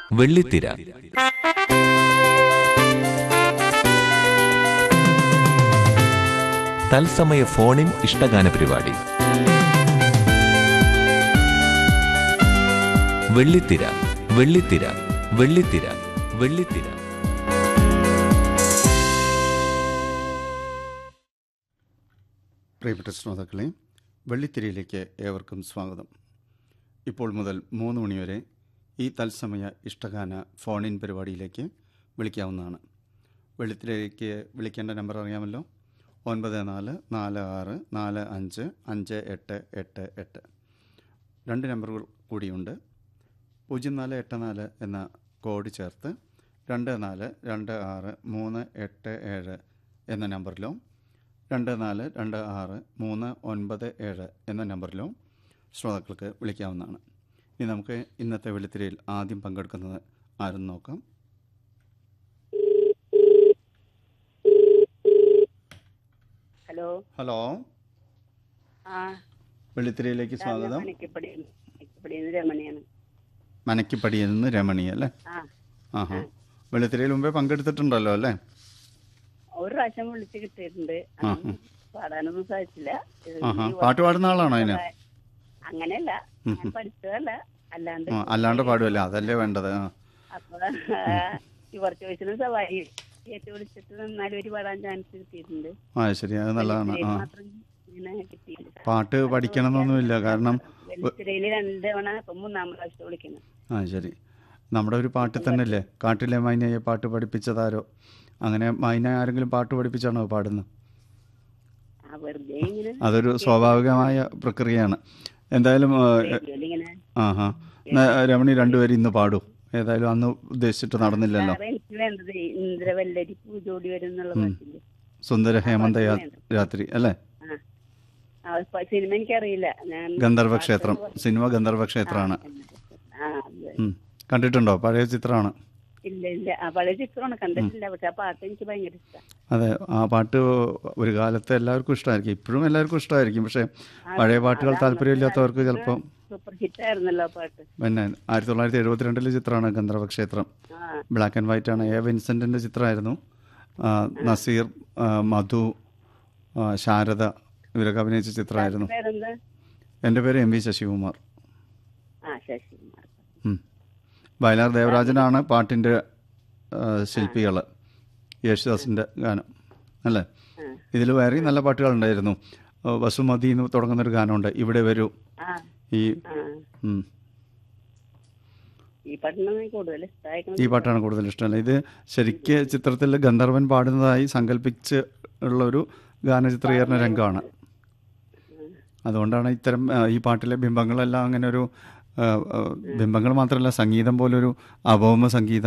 വെള്ളിത്തിര തത്സമയ ഫോണിൻ ഇഷ്ടഗാന പരിപാടി വെള്ളിത്തിര വെള്ളിത്തിര വെള്ളിത്തിര വെള്ളിത്തിര പ്രിയപ്പെട്ട ശ്രോതാക്കളെ വെള്ളിത്തിരയിലേക്ക് ഏവർക്കും സ്വാഗതം ഇപ്പോൾ മുതൽ മൂന്ന് മണിവരെ ഈ തത്സമയ ഇഷ്ടഗാന ഫോൺ ഇൻ പരിപാടിയിലേക്ക് വിളിക്കാവുന്നതാണ് വെള്ളിത്തിരയിലേക്ക് വിളിക്കേണ്ട നമ്പർ അറിയാമല്ലോ ഒൻപത് നാല് നാല് ആറ് നാല് അഞ്ച് അഞ്ച് എട്ട് എട്ട് എട്ട് രണ്ട് നമ്പറുകൾ കൂടിയുണ്ട് പൂജ്യം നാല് എട്ട് നാല് എന്ന കോഡ് ചേർത്ത് രണ്ട് നാല് രണ്ട് ആറ് മൂന്ന് എട്ട് ഏഴ് എന്ന നമ്പറിലോ രണ്ട് നാല് രണ്ട് ആറ് മൂന്ന് ഒൻപത് ഏഴ് എന്ന നമ്പറിലോ ശ്രോതാക്കൾക്ക് വിളിക്കാവുന്നതാണ് ഇനി നമുക്ക് ഇന്നത്തെ വെളുത്തിരയിൽ ആദ്യം പങ്കെടുക്കുന്നത് ആരെന്ന് നോക്കാം ഹലോ ഹലോ ആ വെള്ളിത്തിരയിലേക്ക് സ്വാഗതം മണിക്കപ്പടി മണിക്കപ്പടിയിൽ രമണിയാണ് മനക്കിപ്പടിയിൽ നിന്ന് രമണി അല്ലേ ആ ആഹാ വെള്ളിത്തിരയിൽ മുമ്പേ പങ്കെടുത്തിട്ടുണ്ടല്ലോ അല്ലേ ഒരു പ്രാവശ്യം വിളിച്ച് കിട്ടിയിട്ടുണ്ട് ആ, അന്ന് പാടാനൊന്നും സാധിച്ചില്ല ഇത് ആഹാ ഈ പാട്ട് പാടുന്ന ആളാണോ അതിന് അങ്ങനെയല്ല ഞാൻ പഠിച്ചതല്ല അല്ലാണ്ട് ആ, അല്ലാണ്ട് പാടുമല്ലേ അതല്ലേ വേണ്ടത് ആ അപ്പൊ ഈ കുറച്ച് വയസ്സിന് സവാരി ഏറ്റു വിളിച്ചിട്ട് നന്നാലും ഒരു പാടാൻ ചാൻസ് കിട്ടിയിട്ടുണ്ട് ആ ശരി അത് നല്ലതാണ് വെള്ളിത്തിരയിൽ ആ മാത്രം ഇങ്ങനെ കിട്ടിയില്ല പാട്ട് പഠിക്കണമെന്നൊന്നുമില്ല കാരണം വെള്ളിത്തിരയിൽ രണ്ട് തവണ ഇപ്പൊ മൂന്നാം പ്രാവശ്യം വിളിക്കണം ആ ശരി നമ്മുടെ ഒരു പാട്ട് തന്നെ അല്ലേ കാട്ടിലെ മൈനയെ പാട്ട് പഠിപ്പിച്ചതാരോ അങ്ങനെ മൈന ആരെങ്കിലും പാട്ട് പഠിപ്പിച്ചാണോ പാടുന്നത് ആ വെറുതെ ഇങ്ങനെ അതൊരു സ്വാഭാവികമായ പ്രക്രിയയാണ് എന്തായാലും ആ, റേഡിയോയിൽ ഇങ്ങനെ ആഹാ എന്നാ, രമണി രണ്ടുപേരും ഇന്ന് പാടും ഏതായാലും അന്ന് ഉദ്ദേശിച്ചിട്ട് നടന്നില്ലല്ലോ സാറേ, എനിക്ക് വേണ്ടത് ഇന്ദ്രവല്ലരി പൂജോടി വരും എന്നുള്ള പാട്ടില്ലേ സുന്ദര ഹേമന്ത യാ- രാത്രി അല്ലേ ആ ആ പ- സിനിമ എനിക്കറിയില്ല ഞാൻ ഗന്ധർവ ക്ഷേത്രം സിനിമ ഗന്ധർവ ക്ഷേത്രമാണ് ആ അതെ. ഉം. കണ്ടിട്ടുണ്ടോ പഴയ ചിത്രമാണ് ഇല്ല ഇല്ല ആ പഴയ ചിത്രമാണ് കണ്ടിട്ടില്ല പക്ഷെ ആ പാട്ട് എനിക്ക് ഭയങ്കര ഇഷ്ടം അതെ ആ പാട്ട് ഒരു കാലത്ത് എല്ലാവർക്കും ഇഷ്ടമായിരിക്കും ഇപ്പോഴും എല്ലാവർക്കും ഇഷ്ടമായിരിക്കും പക്ഷേ പഴയ പാട്ടുകൾ താല്പര്യമില്ലാത്തവർക്ക് ചിലപ്പം സൂപ്പർ ഹിറ്റ് ആയിരുന്നല്ലോ ആ പാട്ട് പിന്നെ ആയിരത്തി തൊള്ളായിരത്തി എഴുപത്തിരണ്ടിലെ ചിത്രമാണ് ഗന്ധർവ ക്ഷേത്രം ആ ബ്ലാക്ക് ആൻഡ് വൈറ്റ് ആണ് എ വിൻസെൻറ്റിൻ്റെ ചിത്രമായിരുന്നു ആ, നസീർ ആ, മധു ആ, ശാരദ ഇവരൊക്കെ അഭിനയിച്ച ചിത്രമായിരുന്നു പേരെന്താ എൻ്റെ പേര് എം വി ശശികുമാർ ആ ശശികുമാർ ഉം. വയലാർ ദേവരാജനാണ് പാട്ടിൻ്റെ ശില്പികൾ യേശുദാസിൻ്റെ ഗാനം അല്ലേ ആ ഇതിൽ വേറെയും നല്ല പാട്ടുകളുണ്ടായിരുന്നു ആ, വസുമതി എന്ന് തുടങ്ങുന്നൊരു ഗാനമുണ്ട് ഇവിടെ വരൂ ആ ഈ ആ ഉം, ഈ പാട്ടിനാണ് കൂടുതൽ ഈ ഇഷ്ടമായിരിക്കുന്നത് പാട്ടാണ് കൂടുതൽ ഇഷ്ടമല്ല ഇത് ശരിക്ക് ചിത്രത്തിൽ ഗന്ധർവൻ പാടുന്നതായി സങ്കല്പിച്ച് ഉള്ളൊരു ഗാനചിത്രീകരണ രംഗമാണ് അതുകൊണ്ടാണ് ഇത്തരം ആ, ഈ പാട്ടിലെ ബിംബങ്ങളെല്ലാം അങ്ങനെ ഒരു ആ, ആ, ബിംബങ്ങൾ മാത്രമല്ല സംഗീതം പോലൊരു അഭൗമ സംഗീതം